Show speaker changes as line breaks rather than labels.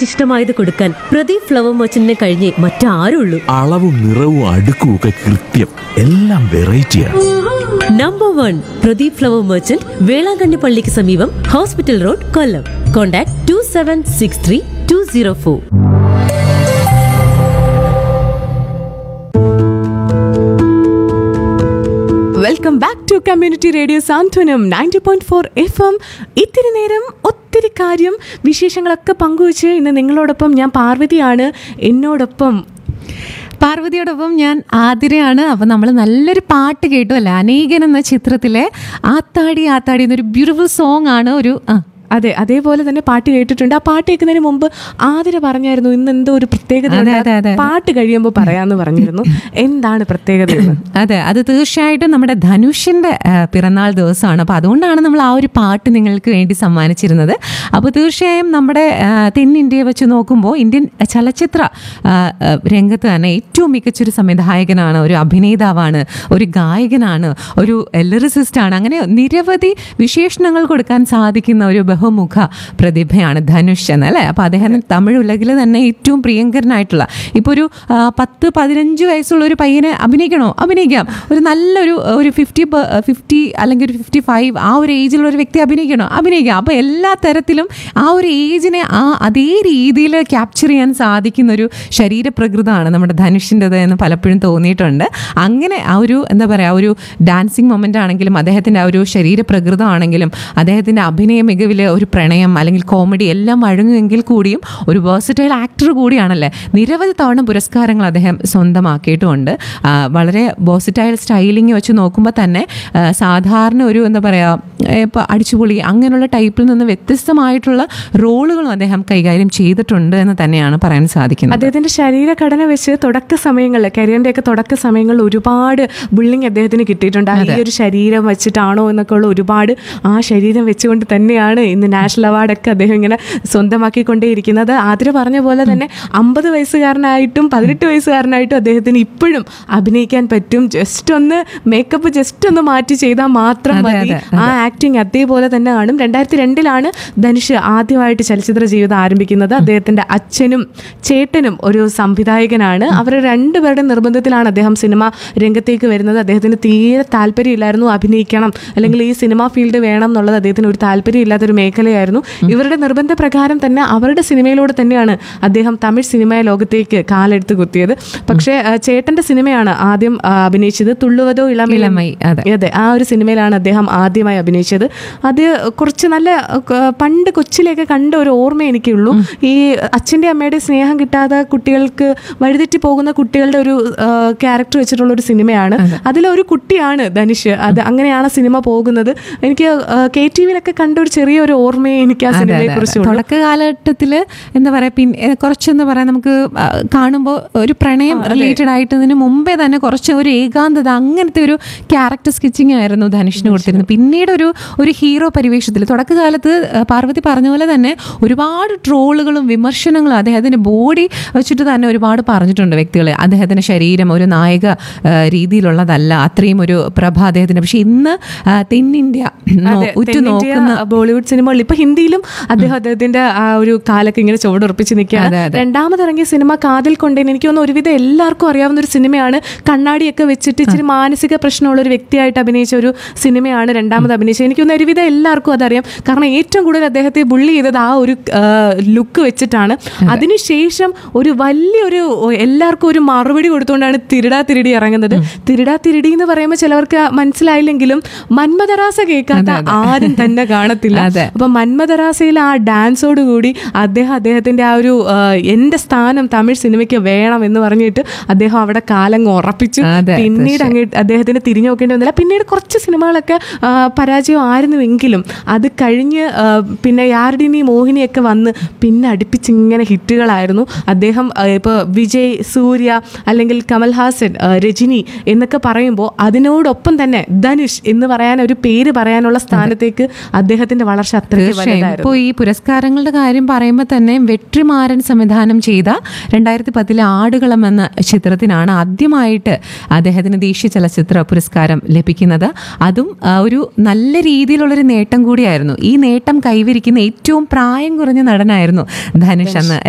വിശിഷ്ടമായത് കൊടുക്കാൻ പ്രദീപ് ഫ്ലവർ മർച്ചന്റിനെ കഴിഞ്ഞേ മറ്റാരുള്ളൂ
അളവും നിറവും അടുക്കും ഒക്കെ കൃത്യം എല്ലാം വെറൈറ്റിയാണ്
number one Pradeep flower merchant Velankanni പള്ളിക്ക് സമീപം hospital road Kollam contact two seven six three two zero four
welcome back to community radio Santhwanam ninety point four F M ഇത്തിരി നേരം ഒത്തിരി കാര്യം വിശേഷങ്ങളൊക്കെ പങ്കുവച്ച് ഇന്ന് നിങ്ങളോടൊപ്പം ഞാൻ പാർവതിയാണ് എന്നോടൊപ്പം
പാർവതിയോടൊപ്പം ഞാൻ ആതിരയാണ് അപ്പം നമ്മൾ നല്ലൊരു പാട്ട് കേട്ടു അല്ലേ അനേകൻ എന്ന ചിത്രത്തിലെ ആത്താടി ആത്താടി എന്നൊരു ബ്യൂട്ടിഫുൾ സോങ് ആണ് ഒരു ആ
അതെ അതേപോലെ തന്നെ പാട്ട് കേട്ടിട്ടുണ്ട് ആ പാട്ട് കേൾക്കുന്നതിന് മുമ്പ് ആതിര പറഞ്ഞായിരുന്നു ഇന്ന് എന്തോ ഒരു പ്രത്യേകത
അതെ,
ഉണ്ട്.
അതെ, അതെ.
പാട്ട് കഴിയുമ്പോൾ പറയാന്ന് പറഞ്ഞിരുന്നു എന്താണ് പ്രത്യേകത എന്ന്?
അതെ അത് തീർച്ചയായിട്ടും നമ്മുടെ ധനുഷിൻ്റെ ആ, പിറന്നാൾ ദിവസമാണ് അപ്പോൾ അതുകൊണ്ടാണ് നമ്മൾ ആ ഒരു പാട്ട് നിങ്ങൾക്ക് വേണ്ടി സമ്മാനിച്ചിരുന്നത് അപ്പോൾ തീർച്ചയായും നമ്മുടെ ആ, തെന്നിന്ത്യയെ വെച്ച് നോക്കുമ്പോൾ ഇന്ത്യൻ ചലച്ചിത്ര ആ, ആ, രംഗത്ത് തന്നെ ഏറ്റവും മികച്ചൊരു സംവിധായകനാണ് ഒരു അഭിനേതാവാണ് ഒരു ഗായകനാണ് ഒരു ലിറിസിസ്റ്റാണ് അങ്ങനെ നിരവധി വിശേഷണങ്ങൾ കൊടുക്കാൻ സാധിക്കുന്ന ഒരു ബഹുമുഖ പ്രതിഭയാണ് ധനുഷ് എന്ന് അല്ലേ അപ്പോൾ അദ്ദേഹം തമിഴ് ഉലകിൽ തന്നെ ഏറ്റവും പ്രിയങ്കരനായിട്ടുള്ള ഇപ്പോൾ ഒരു ആ, പത്ത് പതിനഞ്ച് വയസ്സുള്ള ഒരു പയ്യനെ അഭിനയിക്കണോ അഭിനയിക്കാം ഒരു നല്ലൊരു ഒരു ഫിഫ്റ്റി ഫിഫ്റ്റി അല്ലെങ്കിൽ ഒരു ഫിഫ്റ്റി ഫൈവ് ആ ഒരു ഏജിലുള്ള ഒരു വ്യക്തി അഭിനയിക്കണോ അഭിനയിക്കാം അപ്പോൾ എല്ലാ തരത്തിലും ആ ഒരു ഏജിനെ ആ അതേ രീതിയിൽ ക്യാപ്ചർ ചെയ്യാൻ സാധിക്കുന്ന ഒരു ശരീരപ്രകൃതമാണ് നമ്മുടെ ധനുഷിൻ്റെത് എന്ന് പലപ്പോഴും തോന്നിയിട്ടുണ്ട് അങ്ങനെ ആ ഒരു എന്താ പറയുക ഒരു ഡാൻസിങ് മൊമെൻ്റ് ആണെങ്കിലും അദ്ദേഹത്തിൻ്റെ ആ ഒരു ശരീരപ്രകൃതം ആണെങ്കിലും അദ്ദേഹത്തിൻ്റെ അഭിനയ മികവിൽ ഒരു പ്രണയം അല്ലെങ്കിൽ കോമഡി എല്ലാം വഴങ്ങുമെങ്കിൽ കൂടിയും ഒരു വേഴ്സറ്റൈൽ ആക്ടർ കൂടിയാണല്ലേ നിരവധി തവണ പുരസ്കാരങ്ങൾ അദ്ദേഹം സ്വന്തമാക്കിയിട്ടുമുണ്ട് ആ, വളരെ വേഴ്സറ്റൈൽ സ്റ്റൈലിംഗ് വെച്ച് നോക്കുമ്പോൾ തന്നെ ആ, സാധാരണ ഒരു എന്താ പറയുക ഇപ്പോൾ അടിച്ചുപൊളി അങ്ങനെയുള്ള ടൈപ്പിൽ നിന്ന് വ്യത്യസ്തമായിട്ടുള്ള റോളുകളും അദ്ദേഹം കൈകാര്യം ചെയ്തിട്ടുണ്ട് എന്ന് തന്നെയാണ് പറയാൻ സാധിക്കുന്നത്
അദ്ദേഹത്തിന്റെ ശരീരഘടന വെച്ച് തുടക്ക സമയങ്ങളിൽ കരിയറിന്റെ ഒക്കെ തുടക്ക സമയങ്ങളിൽ ഒരുപാട് ബുള്ളിങ് അദ്ദേഹത്തിന് കിട്ടിയിട്ടുണ്ട് ആ ഈ ഒരു ശരീരം വെച്ചിട്ടാണോ എന്നൊക്കെ ഉള്ള ഒരുപാട് ആ ശരീരം വെച്ചുകൊണ്ട് തന്നെയാണ് ഇന്ന് നാഷണൽ അവാർഡൊക്കെ അദ്ദേഹം ഇങ്ങനെ സ്വന്തമാക്കിക്കൊണ്ടേയിരിക്കുന്നത് ആതിര പറഞ്ഞ പോലെ തന്നെ അമ്പത് വയസ്സുകാരനായിട്ടും പതിനെട്ട് വയസ്സുകാരനായിട്ടും അദ്ദേഹത്തിന് ഇപ്പോഴും അഭിനയിക്കാൻ പറ്റും ജസ്റ്റ് ഒന്ന് മേക്കപ്പ് ജസ്റ്റ് ഒന്ന് മാറ്റി ചെയ്താൽ മാത്രം
അതെ,
മതി
അതെ,
ആ ആക്ടിങ് അതേപോലെ തന്നെ കാണും രണ്ടായിരത്തി രണ്ടിലാണ് ധനുഷ് ആദ്യമായിട്ട് ചലച്ചിത്ര ജീവിതം ആരംഭിക്കുന്നത് അദ്ദേഹത്തിന്റെ അച്ഛനും ചേട്ടനും ഒരു സംവിധായകനാണ് അവർ രണ്ടുപേരുടെ നിർബന്ധത്തിലാണ് അദ്ദേഹം സിനിമ രംഗത്തേക്ക് വരുന്നത് അദ്ദേഹത്തിന് തീരെ താല്പര്യമില്ലായിരുന്നു അഭിനയിക്കണം അല്ലെങ്കിൽ ഈ സിനിമ ഫീൽഡ് വേണം എന്നുള്ളത് അദ്ദേഹത്തിന് ഒരു താല്പര്യമില്ലാത്തൊരു മേഖലയായിരുന്നു ഇവരുടെ നിർബന്ധ പ്രകാരം തന്നെ അവരുടെ സിനിമയിലൂടെ തന്നെയാണ് അദ്ദേഹം തമിഴ് സിനിമ ലോകത്തേക്ക് കാലെടുത്ത് കുത്തിയത് പക്ഷേ ആ, ചേട്ടന്റെ സിനിമയാണ് ആദ്യം ആ, അഭിനയിച്ചത് തുള്ളുവതോ ഇളമ
ഇളമൈ, അതെ.
അതെ ആ ഒരു സിനിമയിലാണ് അദ്ദേഹം ആദ്യമായി അഭിനയിച്ചത് അത് കുറച്ച് നല്ല ക- പണ്ട് കൊച്ചിലേക്ക് കണ്ട ഒരു ഓർമ്മ എനിക്കുള്ളൂ ഈ അച്ഛൻ്റെ അമ്മയുടെ സ്നേഹം കിട്ടാതെ കുട്ടികൾക്ക് വഴിതെറ്റി പോകുന്ന കുട്ടികളുടെ ഒരു ക്യാരക്ടർ വെച്ചിട്ടുള്ള ഒരു സിനിമയാണ് അതിലൊരു കുട്ടിയാണ് ധനുഷ് അത് അങ്ങനെയാണ് സിനിമ പോകുന്നത് എനിക്ക് കെ ടി വിയിലൊക്കെ കണ്ട ഒരു ചെറിയൊരു ഓർമ്മയെ എനിക്ക് ആ
അതെ,
സിനിമയെ
അതെ,
കുറിച്ചുള്ളൂ
അതെ. തുടക്ക കാലഘട്ടത്തിൽ എന്താ പറയുക പിന്നെ കുറച്ചെന്താ പറയുക നമുക്ക് കാണുമ്പോൾ ഒരു പ്രണയം റിലേറ്റഡ് ആയിട്ട് ഇതിന് മുമ്പേ തന്നെ കുറച്ച് ഒരു ഏകാന്തത അങ്ങനത്തെ ഒരു ക്യാരക്ടർ സ്കെച്ചിങ് ആയിരുന്നു ധനുഷിന് കൊടുത്തിരുന്നത് പിന്നീട് ഒരു ഒരു ഹീറോ പരിവേഷത്തിൽ തുടക്കകാലത്ത് ആ, പാർവതി പറഞ്ഞ പോലെ തന്നെ ഒരുപാട് ട്രോളുകളും വിമർശനങ്ങളും അദ്ദേഹത്തിൻ്റെ ബോഡി വെച്ചിട്ട് തന്നെ ഒരുപാട് പറഞ്ഞിട്ടുണ്ട് വ്യക്തികൾ അദ്ദേഹത്തിൻ്റെ ശരീരം ഒരു നായക ആ, രീതിയിലുള്ളതല്ല അത്രയും ഒരു പ്രഭ അദ്ദേഹത്തിന് പക്ഷെ ഇന്ന് ആ, തെന്നിന്ത്യ നോ-
അതെ,
ഉറ്റു
തെന്നിന്ത്യ,
നോക്കുന്ന
ബോളിവുഡ് സിനിമകളിൽ ഇപ്പൊ ഹിന്ദിയിലും അദ്ദേഹം അദ്ദേഹത്തിന്റെ ആ ഒരു കാലൊക്കെ ഇങ്ങനെ ചുവടുറപ്പിച്ച് നിൽക്കുകയാണ്
അതെ, അതെ.
രണ്ടാമത് ഇറങ്ങിയ സിനിമ കാതിൽ കൊണ്ടേൻ എനിക്ക് തോന്നുന്നു ഒരുവിധം എല്ലാവർക്കും അറിയാവുന്ന ഒരു സിനിമയാണ് കണ്ണാടിയൊക്കെ വെച്ചിട്ട് ഇച്ചിരി മാനസിക പ്രശ്നമുള്ള ഒരു വ്യക്തിയായിട്ട് അഭിനയിച്ച ഒരു സിനിമയാണ് രണ്ടാമത് അഭിനയിച്ചത് എനിക്ക് തോന്നുന്നു ഒരുവിധം എല്ലാവർക്കും അതറിയാം കാരണം ഏറ്റവും കൂടുതൽ അദ്ദേഹത്തെ ബുള്ളി ചെയ്തത് ആ ഒരു ലുക്ക് വെച്ചിട്ടാണ് അതിനുശേഷം ഒരു വലിയൊരു എല്ലാവർക്കും ഒരു മറുപടി കൊടുത്തുകൊണ്ടാണ് തിരിടാ തിരിടി ഇറങ്ങുന്നത് തിരിടാ തിരിടി എന്ന് പറയുമ്പോൾ ചിലവർക്ക് മനസ്സിലായില്ലെങ്കിലും മന്മദറാസ കേൾക്കാത്ത ആരും തന്നെ കാണത്തില്ല
അതെ.
അപ്പൊ മന്മദറാസയിൽ ആ ഡാൻസോട് കൂടി അദ്ദേഹം അദ്ദേഹത്തിന്റെ ആ ഒരു ആ, എന്റെ സ്ഥാനം തമിഴ് സിനിമയ്ക്ക് വേണം എന്ന് പറഞ്ഞിട്ട് അദ്ദേഹം അവിടെ കാലങ്ങ് ഉറപ്പിച്ചു
അതെ,
പിന്നീട് അങ്ങ് അദ്ദേഹത്തിന് തിരിഞ്ഞു നോക്കേണ്ടി വന്നില്ല പിന്നീട് കുറച്ച് സിനിമകളൊക്കെ ആ, പരാജയം ആയിരുന്നുവെങ്കിലും അത് കഴിഞ്ഞ് ആ, പിന്നെ യാർഡിനി മോഹിനിയൊക്കെ വന്ന് പിന്നെ അടുപ്പിച്ചിങ്ങനെ ഹിറ്റുകളായിരുന്നു അദ്ദേഹം ആ, ഇപ്പോൾ വിജയ് സൂര്യ അല്ലെങ്കിൽ കമൽഹാസൻ ആ, രജനി എന്നൊക്കെ പറയുമ്പോൾ അതിനോടൊപ്പം തന്നെ ധനുഷ് എന്ന് പറയാൻ ഒരു പേര് പറയാനുള്ള സ്ഥാനത്തേക്ക് അദ്ദേഹത്തിന്റെ വളർച്ച അത്രയ്ക്ക്
തീർച്ചയായും
വലുതായിരുന്നു
ഇപ്പോൾ ഈ പുരസ്കാരങ്ങളുടെ കാര്യം പറയുമ്പോൾ തന്നെ വെട്രിമാരൻ സംവിധാനം ചെയ്ത രണ്ടായിരത്തി പത്തിലെ ആടുകളം എന്ന ചിത്രത്തിനാണ് ആദ്യമായിട്ട് അദ്ദേഹത്തിന് ദേശീയ ചലച്ചിത്ര പുരസ്കാരം ലഭിക്കുന്നത് അതും ആ, ഒരു നല്ല രീതിയിലുള്ളൊരു നേട്ടം കൂടിയായിരുന്നു ഈ നേട്ടം കൈവരിക്കുന്ന ഏറ്റവും പ്രായം കുറഞ്ഞ നടനായിരുന്നു ധനുഷ് അന്ന്